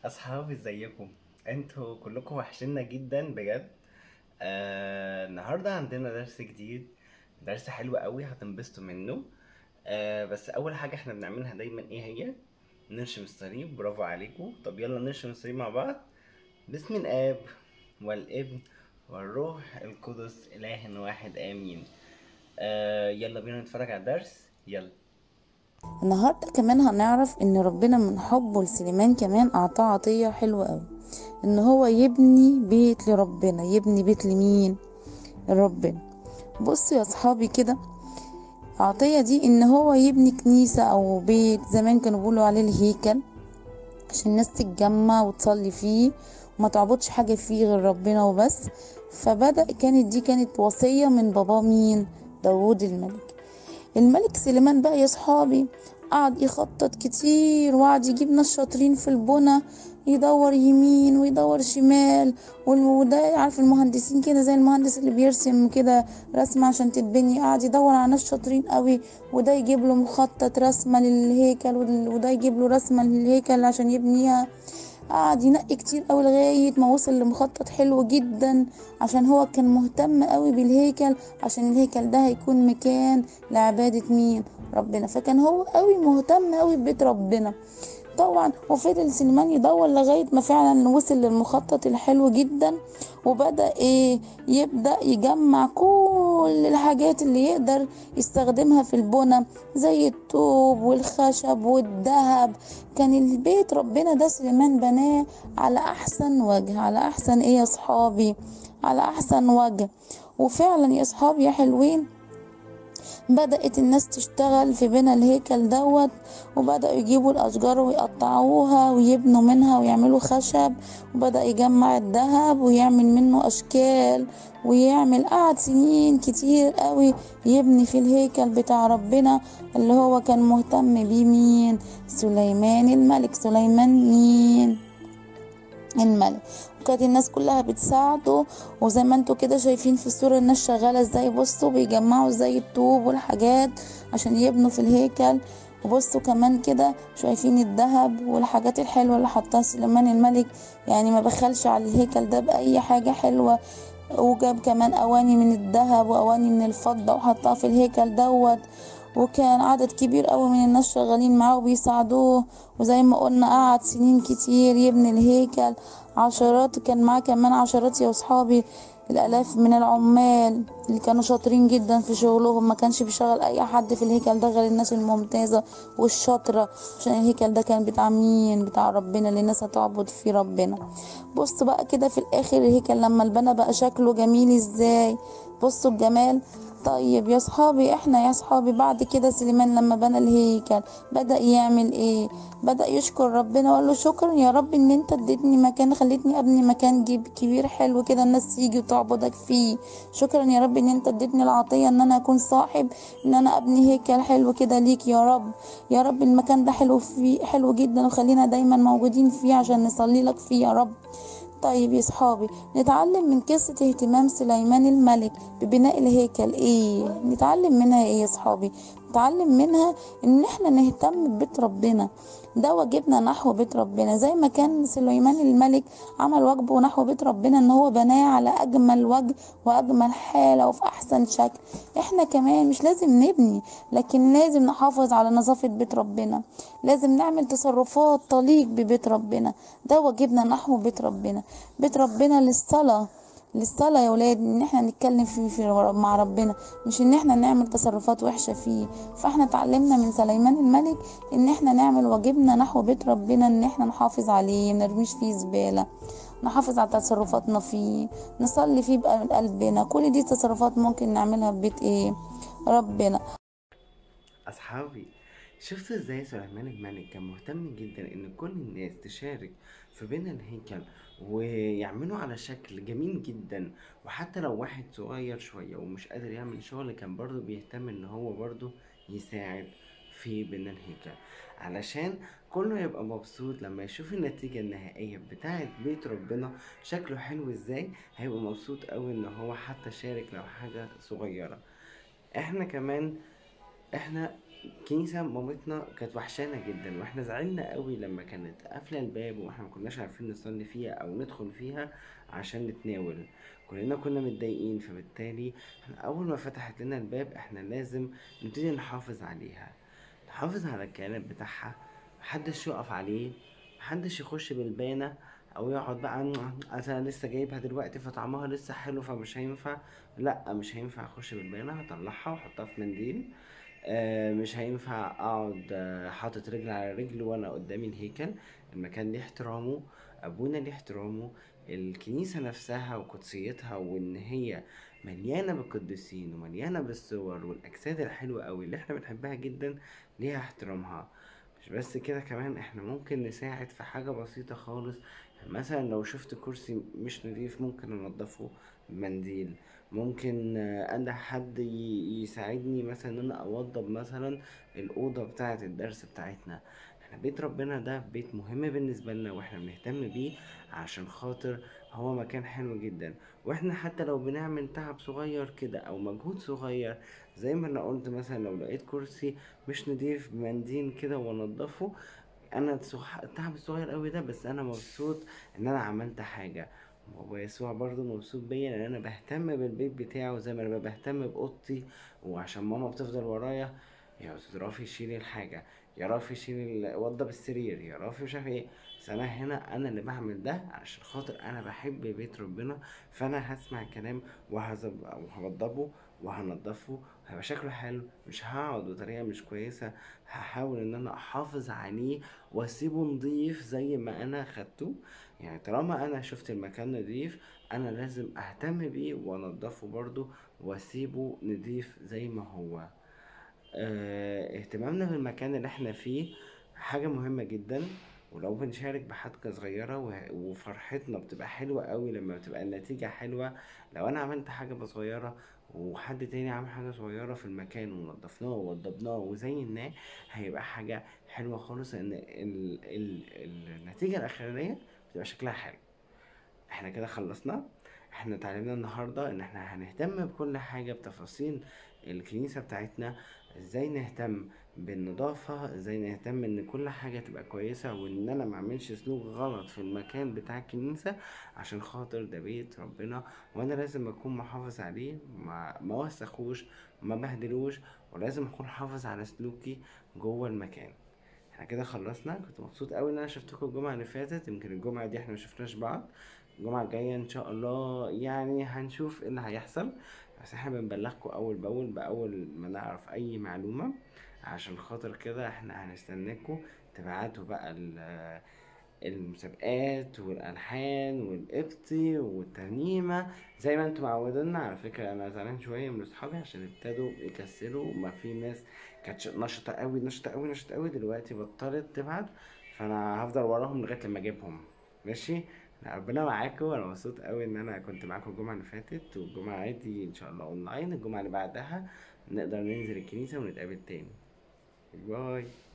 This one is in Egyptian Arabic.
اصحابي ازيكم انتوا كلكم وحشنا جدا بجد آه النهارده عندنا درس جديد درس حلو قوي هتنبسطوا منه آه بس اول حاجه احنا بنعملها دايما ايه هي نرسم الصليب برافو عليكم طب يلا نرسم الصليب مع بعض باسم الاب والابن والروح القدس اله واحد امين آه يلا بينا نتفرج على الدرس يلا النهاردة كمان هنعرف ان ربنا من حبه لسليمان كمان اعطاه عطية حلوة قوي ان هو يبني بيت لربنا يبني بيت لمين لربنا بصوا يا صحابي كده عطية دي ان هو يبني كنيسة او بيت زمان كانوا بيقولوا عليه الهيكل عشان الناس تتجمع وتصلي فيه وما تعبدش حاجة فيه غير ربنا وبس فبدأ كانت دي كانت وصية من بابا مين داوود الملك الملك سليمان بقى يا صحابي قعد يخطط كتير وقعد يجيب ناس شاطرين في البنا يدور يمين ويدور شمال وده عارف المهندسين كده زي المهندس اللي بيرسم كده رسمة عشان تتبني قعد يدور على ناس شاطرين قوي وده يجيب له مخطط رسمة للهيكل وده يجيب له رسمة للهيكل عشان يبنيها قعد ينقي كتير قوي لغاية ما وصل لمخطط حلو جدا عشان هو كان مهتم قوي بالهيكل عشان الهيكل ده هيكون مكان لعبادة مين ربنا فكان هو قوي مهتم قوي ببيت ربنا طبعا وفضل سليمان يدور لغاية ما فعلا وصل للمخطط الحلو جدا وبدأ ايه يبدأ يجمع كل الحاجات اللي يقدر يستخدمها في البنى زي الطوب والخشب والذهب كان البيت ربنا ده سليمان بناه على احسن وجه على احسن ايه يا صحابي على احسن وجه وفعلا يا صحابي يا حلوين بدأت الناس تشتغل في بناء الهيكل دوت وبدأوا يجيبوا الأشجار ويقطعوها ويبنوا منها ويعملوا خشب وبدأ يجمع الذهب ويعمل منه أشكال ويعمل قعد سنين كتير قوي يبني في الهيكل بتاع ربنا اللي هو كان مهتم بيه مين سليمان الملك سليمان مين الملك وكانت الناس كلها بتساعده وزي ما انتوا كده شايفين في الصورة الناس شغالة ازاي بصوا بيجمعوا زي الطوب والحاجات عشان يبنوا في الهيكل وبصوا كمان كده شايفين الذهب والحاجات الحلوة اللي حطها سليمان الملك يعني ما بخلش على الهيكل ده بأي حاجة حلوة وجاب كمان أواني من الذهب وأواني من الفضة وحطها في الهيكل دوت وكان عدد كبير قوي من الناس شغالين معاه وبيساعدوه وزي ما قلنا قعد سنين كتير يبني الهيكل عشرات كان معاه كمان عشرات يا اصحابي الالاف من العمال اللي كانوا شاطرين جدا في شغلهم ما كانش بيشغل اي حد في الهيكل ده غير الناس الممتازة والشاطرة عشان الهيكل ده كان بتاع مين بتاع ربنا اللي الناس هتعبد فيه ربنا بص بقى كده في الاخر الهيكل لما البنا بقى شكله جميل ازاي بصوا الجمال طيب يا صحابي احنا يا صحابي بعد كده سليمان لما بنى الهيكل بدأ يعمل ايه بدأ يشكر ربنا وقال له شكرا يا رب ان انت اديتني مكان خليتني ابني مكان جيب كبير حلو كده الناس تيجي وتعبدك فيه شكرا يا رب ان انت اديتني العطية ان انا اكون صاحب ان انا ابني هيكل حلو كده ليك يا رب يا رب المكان ده حلو فيه حلو جدا وخلينا دايما موجودين فيه عشان نصلي لك فيه يا رب طيب يا صحابي نتعلم من قصة اهتمام سليمان الملك ببناء الهيكل ايه نتعلم منها ايه يا صحابي نتعلم منها ان احنا نهتم ببيت ربنا ده واجبنا نحو بيت ربنا زي ما كان سليمان الملك عمل واجبه نحو بيت ربنا ان هو بناه على اجمل وجه واجمل حالة وفي احسن شكل احنا كمان مش لازم نبني لكن لازم نحافظ على نظافة بيت ربنا لازم نعمل تصرفات تليق ببيت ربنا ده واجبنا نحو بيت ربنا بيت ربنا للصلاة للصلاة يا ولاد ان احنا نتكلم فيه في مع ربنا مش ان احنا نعمل تصرفات وحشة فيه فاحنا اتعلمنا من سليمان الملك ان احنا نعمل واجبنا نحو بيت ربنا ان احنا نحافظ عليه منرميش فيه زبالة نحافظ على تصرفاتنا فيه نصلي فيه بقى من قلبنا كل دي تصرفات ممكن نعملها في بيت ايه ربنا اصحابي شفتوا ازاي سليمان الملك كان مهتم جدا ان كل الناس تشارك في بناء الهيكل ويعملوا على شكل جميل جدا وحتى لو واحد صغير شوية ومش قادر يعمل شغل كان برضه بيهتم ان هو برضه يساعد في بناء الهيكل علشان كله يبقى مبسوط لما يشوف النتيجة النهائية بتاعة بيت ربنا شكله حلو ازاي هيبقى مبسوط قوي ان هو حتى شارك لو حاجة صغيرة احنا كمان احنا كنيسة مامتنا كانت وحشانا جدا واحنا زعلنا قوي لما كانت قافلة الباب واحنا ما كناش عارفين نصلي فيها او ندخل فيها عشان نتناول كلنا كنا متضايقين فبالتالي احنا اول ما فتحت لنا الباب احنا لازم نبتدي نحافظ عليها نحافظ على الكنب بتاعها محدش يقف عليه محدش يخش بالبانة او يقعد بقى "م- انا لسه جايبها دلوقتي فطعمها لسه حلو فمش هينفع لا مش هينفع اخش بالبانة هطلعها واحطها في منديل آه، مش هينفع اقعد آه، حاطط رجل على رجل وانا قدامي الهيكل المكان ليه احترامه ابونا ليه احترامه الكنيسة نفسها وقدسيتها وان هي مليانة بالقديسين ومليانة بالصور والاجساد الحلوة قوي اللي احنا بنحبها جدا ليها احترامها مش بس كده كمان احنا ممكن نساعد في حاجة بسيطة خالص يعني مثلا لو شفت كرسي مش نضيف ممكن انضفه بمنديل ممكن آه، انا حد ي- يساعدني مثلا ان انا اوضب مثلا الاوضه بتاعه الدرس بتاعتنا احنا بيت ربنا ده بيت مهم بالنسبه لنا واحنا بنهتم بيه عشان خاطر هو مكان حلو جدا واحنا حتى لو بنعمل تعب صغير كده او مجهود صغير زي ما انا قلت مثلا لو لقيت كرسي مش نضيف بمنديل كده وانضفه انا الصح- التعب الصغير قوي ده بس انا مبسوط ان انا عملت حاجه وهو يسوع برضه مبسوط بيا لان انا بهتم بالبيت بتاعه زي ما انا بهتم باوضتي وعشان ماما بتفضل ورايا يا استاذ رافي شيل الحاجه يا رافي شيل ال- وضب السرير يا رافي مش عارف ايه بس انا هنا انا اللي بعمل ده عشان خاطر انا بحب بيت ربنا فانا هسمع الكلام وهظب- وهوضبه وهنضفه هيبقى شكله حلو مش هقعد بطريقه مش كويسه هحاول ان انا احافظ عليه واسيبه نضيف زي ما انا خدته يعني طالما انا شفت المكان نضيف انا لازم اهتم بيه وانضفه برضه واسيبه نضيف زي ما هو آه، اهتمامنا بالمكان اللي احنا فيه حاجة مهمة جدا ولو بنشارك بحاجة صغيرة وه- وفرحتنا بتبقى حلوة قوي لما بتبقى النتيجة حلوة لو انا عملت حاجة صغيرة وحد تاني عمل حاجة صغيرة في المكان ونضفناه ووضبناه وزيناه هيبقى حاجة حلوة خالص ان ال ال النتيجة الأخرانية بتبقى شكلها حلو احنا كده خلصنا احنا اتعلمنا النهاردة ان احنا هنهتم بكل حاجة بتفاصيل الكنيسة بتاعتنا ازاي نهتم بالنظافة ازاي نهتم ان كل حاجة تبقى كويسة وان انا معملش سلوك غلط في المكان بتاع الكنيسة عشان خاطر ده بيت ربنا وانا لازم اكون محافظ عليه ما ما وسخوش ما بهدلوش ولازم اكون حافظ على سلوكي جوه المكان احنا كده خلصنا كنت مبسوط قوي ان انا شفتكم الجمعة اللي فاتت يمكن الجمعة دي احنا مشفناش بعض الجمعة الجاية ان شاء الله يعني هنشوف ايه اللي هيحصل بس احنا بنبلغكم اول باول باول ما نعرف اي معلومة عشان خاطر كده احنا هنستناكم تبعتوا بقى ال- المسابقات والالحان والقبطي والترنيمه زي ما انتم معودينا على فكره انا زعلان شويه من اصحابي عشان ابتدوا يكسلوا ما في ناس كانت نشطه قوي نشطه قوي نشطه قوي دلوقتي بطلت تبعت فانا هفضل وراهم لغايه لما اجيبهم ماشي لا، ربنا معاكم وانا مبسوط قوي ان انا كنت معاكم الجمعه اللي فاتت والجمعه عادي ان شاء الله اونلاين الجمعه اللي بعدها نقدر ننزل الكنيسه ونتقابل تاني باي